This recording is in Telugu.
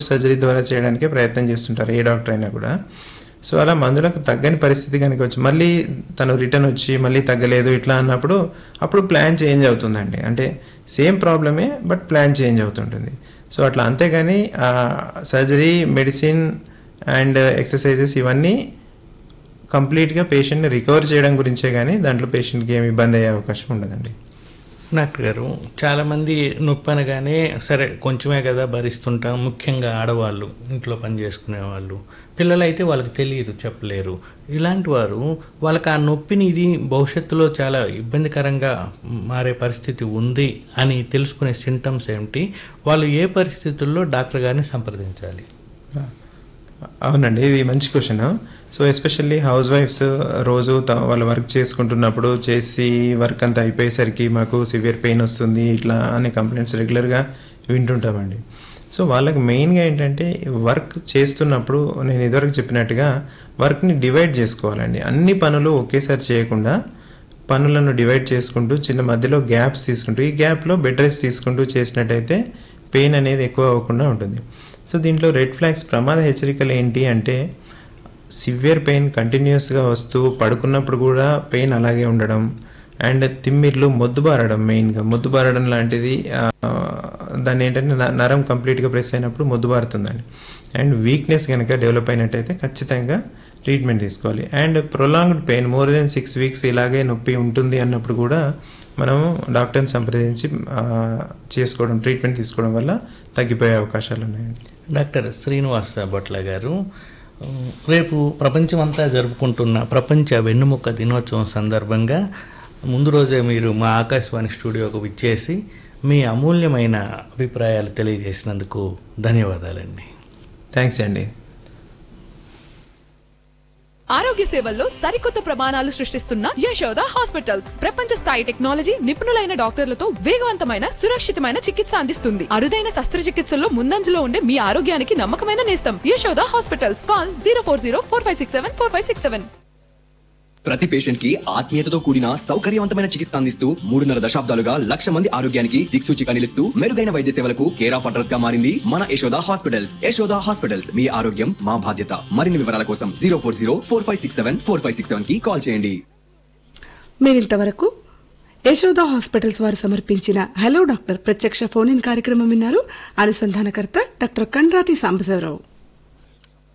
సర్జరీ ద్వారా చేయడానికే ప్రయత్నం చేస్తుంటారు ఏ డాక్టర్ అయినా కూడా సో అలా మందులకు తగ్గని పరిస్థితి కనుక వచ్చి మళ్ళీ తను రిటర్న్ వచ్చి మళ్ళీ తగ్గలేదు ఇట్లా అన్నప్పుడు అప్పుడు ప్లాన్ చేంజ్ అవుతుందండి అంటే సేమ్ ప్రాబ్లమే బట్ ప్లాన్ చేంజ్ అవుతుంటుంది సో అట్లా అంతేగాని సర్జరీ మెడిసిన్ అండ్ ఎక్సర్సైజెస్ ఇవన్నీ కంప్లీట్గా పేషెంట్ని రికవర్ చేయడం గురించే కానీ దాంట్లో పేషెంట్కి ఏమి ఇబ్బంది అయ్యే అవకాశం ఉండదండి డాక్టర్ గారు చాలామంది నొప్పి అనగానే సరే కొంచెమే కదా భరిస్తుంటాం ముఖ్యంగా ఆడవాళ్ళు ఇంట్లో పని చేసుకునే వాళ్ళు పిల్లలు అయితే వాళ్ళకి తెలియదు చెప్పలేరు ఇలాంటి వారు వాళ్ళకి ఆ నొప్పిని ఇది భవిష్యత్తులో చాలా ఇబ్బందికరంగా మారే పరిస్థితి ఉంది అని తెలుసుకునే సింటమ్స్ ఏమిటి వాళ్ళు ఏ పరిస్థితుల్లో డాక్టర్ గారిని సంప్రదించాలి అవునండి ఇది మంచి క్వశ్చన్ సో ఎస్పెషల్లీ హౌస్ వైఫ్స్ రోజు త- వాళ్ళ వర్క్ చేసుకుంటున్నప్పుడు చేసి వర్క్ అంతా అయిపోయేసరికి మాకు సివియర్ పెయిన్ వస్తుంది ఇట్లా అనే కంప్లైంట్స్ రెగ్యులర్గా వింటుంటామండి సో వాళ్ళకి మెయిన్గా ఏంటంటే వర్క్ చేస్తున్నప్పుడు నేను ఇదివరకు చెప్పినట్టుగా వర్క్ని డివైడ్ చేసుకోవాలండి అన్ని పనులు ఒకేసారి చేయకుండా పనులను డివైడ్ చేసుకుంటూ చిన్న మధ్యలో గ్యాప్స్ తీసుకుంటూ ఈ గ్యాప్లో బెడ్ రెస్ట్ తీసుకుంటూ చేసినట్టయితే పెయిన్ అనేది ఎక్కువ అవ్వకుండా ఉంటుంది సో దీంట్లో రెడ్ ఫ్లాగ్స్ ప్రమాద హెచ్చరికలు ఏంటి అంటే సివియర్ పెయిన్ కంటిన్యూస్గా వస్తూ పడుకున్నప్పుడు కూడా పెయిన్ అలాగే ఉండడం అండ్ తిమ్మిర్లు మొద్దుబారడం మెయిన్గా మొద్దుబారడం లాంటిది ఆ, దాన్ని ఏంటంటే న- నరం కంప్లీట్గా ప్రెస్ అయినప్పుడు మొద్దుబారుతుందండి అండ్ వీక్నెస్ కనుక డెవలప్ అయినట్టయితే ఖచ్చితంగా ట్రీట్మెంట్ తీసుకోవాలి and prolonged pain more than six weeks ఇలాగే నొప్పి ఉంటుంది అన్నప్పుడు కూడా మనము డాక్టర్ని సంప్రదించి ఆ, చేసుకోవడం ట్రీట్మెంట్ తీసుకోవడం వల్ల తగ్గిపోయే అవకాశాలు ఉన్నాయండి డాక్టర్ శ్రీనివాస భట్ల గారు ఉమ్, రేపు ప్రపంచమంతా జరుపుకుంటున్న ప్రపంచ వెన్నుముక్క దినోత్సవం సందర్భంగా ముందు రోజే మీరు మా ఆకాశవాణి స్టూడియోకు విచ్చేసి మీ అమూల్యమైన అభిప్రాయాలు తెలియజేసినందుకు ధన్యవాదాలండి థ్యాంక్స్ అండి ఆరోగ్య సేవల్లో సరికొత్త ప్రమాణాలు సృష్టిస్తున్న యశోద హాస్పిటల్స్ ప్రపంచ స్థాయి టెక్నాలజీ నిపుణులైన డాక్టర్లతో వేగవంతమైన సురక్షితమైన చికిత్స అందిస్తుంది అరుదైన శస్త్రచికిత్సల్లో ముందంజలో ఉండే మీ ఆరోగ్యానికి నమ్మకమైన నేస్తం Yashoda hospitals call zero four zero four five six seven four five six seven ప్రతి పేషెంట్ కి ఆత్మీయతతో కూడిన సౌకర్యవంతమైన చికిత్స అందిస్తూ మూడున్నర దశాబ్దాలుగా లక్ష మంది ఆరోగ్యానికి దిక్సూచిగా నిలుస్తూ మెరుగైన వైద్య సేవలకు కేర్ ఆఫ్ అడ్రస్ గా మారింది మన యశోద హాస్పిటల్స్ యశోద హాస్పిటల్స్ మీ ఆరోగ్యం మా బాధ్యత మరిన్ని వివరాల కోసం zero four zero four five six seven four five six seven కి కాల్ చేయండి మీరింతవరకు యశోద హాస్పిటల్స్ వారు సమర్పించిన హలో డాక్టర్ ప్రత్యక్ష ఫోన్ ఇన్ కార్యక్రమం విన్నారు అనుసంధానకర్త డాక్టర్ కండ్రాతి సాంబశివరావు